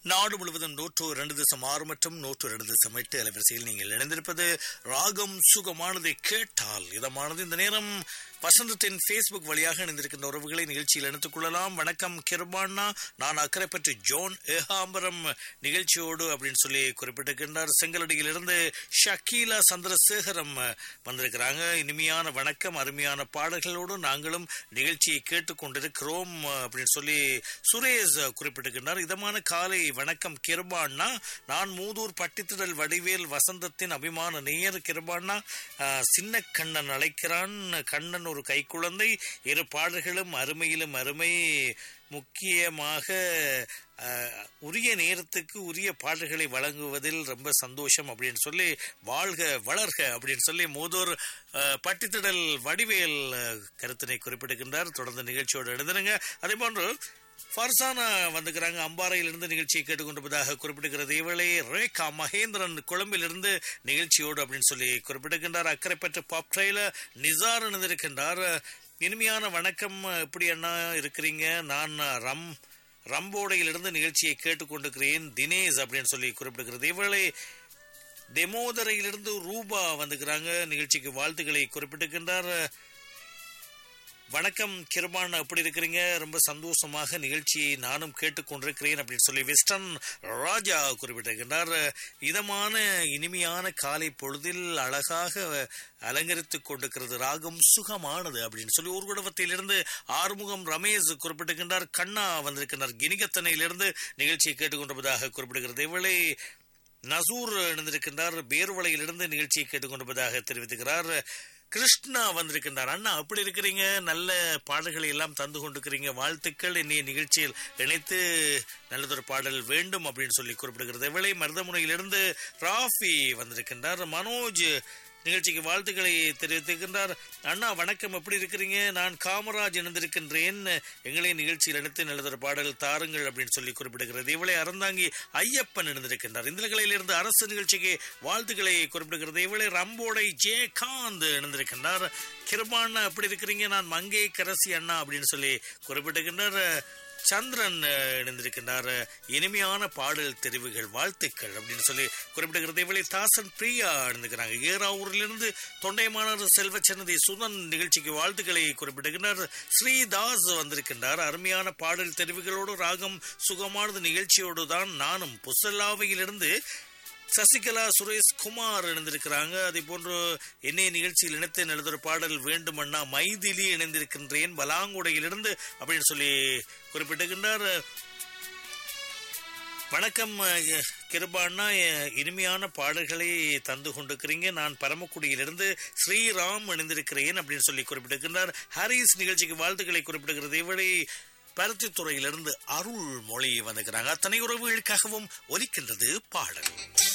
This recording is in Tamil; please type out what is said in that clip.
நாடு முழுவதும் நூற்று இரண்டு தசம் ஆறு மற்றும் நூற்று இரண்டு தசம் எட்டு அலைவரிசையில் நீங்கள் இணைந்திருப்பது ராகம் சுகமானதை கேட்டால் இதமானது இந்த நேரம் வசந்தத்தின் ஃபேஸ்புக் வழியாக இணைந்திருக்கின்ற உறவுகளை நிகழ்ச்சியில் இணைத்துக் கொள்ளலாம் வணக்கம் கிருபாண்ணா நான் அக்கறைப்பற்று ஜோன் ஏகாம்பரம் நிகழ்ச்சியோடு அப்படின்னு சொல்லி குறிப்பிட்டிருக்கின்றார் செங்கலடியிலிருந்து ஷக்கீலா சந்திரசேகரம் வந்திருக்கிறாங்க இனிமையான வணக்கம் அருமையான பாடல்களோடு நாங்களும் நிகழ்ச்சியை கேட்டுக்கொண்டிருக்கிறோம் அப்படின்னு சொல்லி சுரேஷ் குறிப்பிட்டிருக்கின்றார் இதமான காலை வணக்கம் கிருபாண்ணா நான் மூதூர் பட்டித்திடல் வடிவேல் வசந்தத்தின் அபிமான நேயர் கிருபாண்ணா ஆஹ், சின்ன கண்ணன் அழைக்கிறான் கண்ணன் ஒரு கைக்குழந்தை இரு பாடல்களும் அருமையிலும் அருமை முக்கியமாக ஆஹ், உரிய நேரத்துக்கு உரிய பாடல்களை வழங்குவதில் ரொம்ப சந்தோஷம் அப்படின்னு சொல்லி வாழ்க வளர்க அப்படின்னு சொல்லி மூதூர் ஆஹ், பட்டித்திடல் வடிவேல் ஆஹ், கருத்தினை குறிப்பிடுகின்றார் தொடர்ந்து நிகழ்ச்சியோடு எழுதுனுங்க அதே போன்று ஃபர்சானா வந்துக்கிறாங்க அம்பாறையிலிருந்து நிகழ்ச்சியை கேட்டுக்கொண்டிருப்பதாக குறிப்பிடுகிறது இவளை ரேகா மகேந்திரன் கொழும்பிலிருந்து நிகழ்ச்சியோடு அப்படின்னு சொல்லி குறிப்பிடுகின்றார் அக்கறைப்பற்ற பாப் ட்ரெயில நிசார் இருக்கின்றார் இனிமையான வணக்கம் எப்படி அண்ணா இருக்கிறீங்க நான் ரம் ரம்போடையிலிருந்து நிகழ்ச்சியை கேட்டுக்கொண்டிருக்கிறேன் தினேஷ் அப்படின்னு சொல்லி குறிப்பிடுகிறது இவளை டெமோதரையிலிருந்து ரூபா வந்துக்கிறாங்க நிகழ்ச்சிக்கு வாழ்த்துக்களை குறிப்பிட்டிருக்கின்றார் வணக்கம் கிருபான் எப்படி இருக்கிறீங்க ரொம்ப சந்தோஷமாக நிகழ்ச்சியை நானும் கேட்டுக்கொண்டிருக்கிறேன் அப்படின்னு சொல்லி வெஸ்டர்ன் ராஜா குறிப்பிட்டிருக்கின்றார் இதமான இனிமையான காலை பொழுதில் அழகாக அலங்கரித்துக் கொண்டிருக்கிறது ராகம் சுகமானது அப்படின்னு சொல்லி ஊர்குடவத்திலிருந்து ஆறுமுகம் ரமேஷ் குறிப்பிட்டிருக்கின்றார் கண்ணா வந்திருக்கின்றார் கினிகத்தனையிலிருந்து நிகழ்ச்சியை கேட்டுக்கொண்டிருப்பதாக குறிப்பிடுகிறது இவளை நசூர் இணைந்திருக்கின்றார் பேர்வளையிலிருந்து நிகழ்ச்சியை கேட்டுக்கொண்டிருப்பதாக தெரிவித்துக்கிறார் கிருஷ்ணா வந்திருக்கின்றார் அண்ணா அப்படி இருக்கிறீங்க நல்ல பாடல்களை எல்லாம் தந்து கொண்டிருக்கிறீங்க வாழ்த்துக்கள் இன்னைய நிகழ்ச்சியில் இணைத்து நல்லதொரு பாடல் வேண்டும் அப்படின்னு சொல்லி குறிப்பிடுகிறது விளை மருதமுனையிலிருந்து ராஃபி வந்திருக்கின்றார் மனோஜ் நிகழ்ச்சிக்கு வாழ்த்துக்களை தெரிவித்திருக்கின்றார் அண்ணா வணக்கம் எப்படி இருக்கிறீங்க நான் காமராஜ் இணைந்திருக்கின்றேன் எங்களை நிகழ்ச்சியில் இணைத்து நல்லதொரு பாடல் தாருங்கள் அப்படின்னு சொல்லி குறிப்பிடுகிறது இவளை அறந்தாங்கி ஐயப்பன் இணைந்திருக்கின்றார் இந்த நிலையிலிருந்து அரசு நிகழ்ச்சிக்கு வாழ்த்துக்களை குறிப்பிடுகிறது இவளை ரம்போடை ஜெயகாந்த் இணைந்திருக்கின்றார் கிருபான் எப்படி இருக்கிறீங்க நான் மங்கை கரசி அண்ணா அப்படின்னு சொல்லி குறிப்பிட்டிருக்கின்றார் சந்திரன் அஹ், இணைந்திருக்கின்றார் இனிமையான பாடல் தெரிவுகள் வாழ்த்துக்கள் அப்படின்னு சொல்லி குறிப்பிடுகிறது இவளை தாசன் பிரியா இணைந்திருக்கிறாங்க ஏராவூரிலிருந்து தொண்டைமானர் செல்வச்சன்னதி சுதன் நிகழ்ச்சிக்கு வாழ்த்துக்களை குறிப்பிடுகின்றார் ஸ்ரீதாஸ் வந்திருக்கின்றார் அருமையான பாடல் தெரிவுகளோடு ராகம் சுகமானது நிகழ்ச்சியோடு தான் நானும் புசல்லாவையிலிருந்து சசிகலா சுரேஷ் குமார் இணைந்திருக்கிறாங்க அதே போன்று என்னை நிகழ்ச்சியில் இணைத்து எழுதுகிற பாடல் வேண்டுமண்ணா மைதிலி இணைந்திருக்கின்றேன் பலாங்குடையிலிருந்து அப்படின்னு சொல்லி குறிப்பிட்டிருக்கின்றார் வணக்கம் அஹ், கிருபாண்ணா அஹ், இனிமையான பாடல்களை தந்து கொண்டிருக்கிறீங்க நான் பரமக்குடியிலிருந்து ஸ்ரீராம் இணைந்திருக்கிறேன் அப்படின்னு சொல்லி குறிப்பிட்டிருக்கின்றார் ஹாரிஸ் நிகழ்ச்சிக்கு வாழ்த்துக்களை குறிப்பிடுகிறது இவளை பருத்தித்துறையிலிருந்து அருள் மொழி வந்துக்கிறாங்க அத்தனை உறவுகளுக்காகவும் ஒலிக்கின்றது பாடல்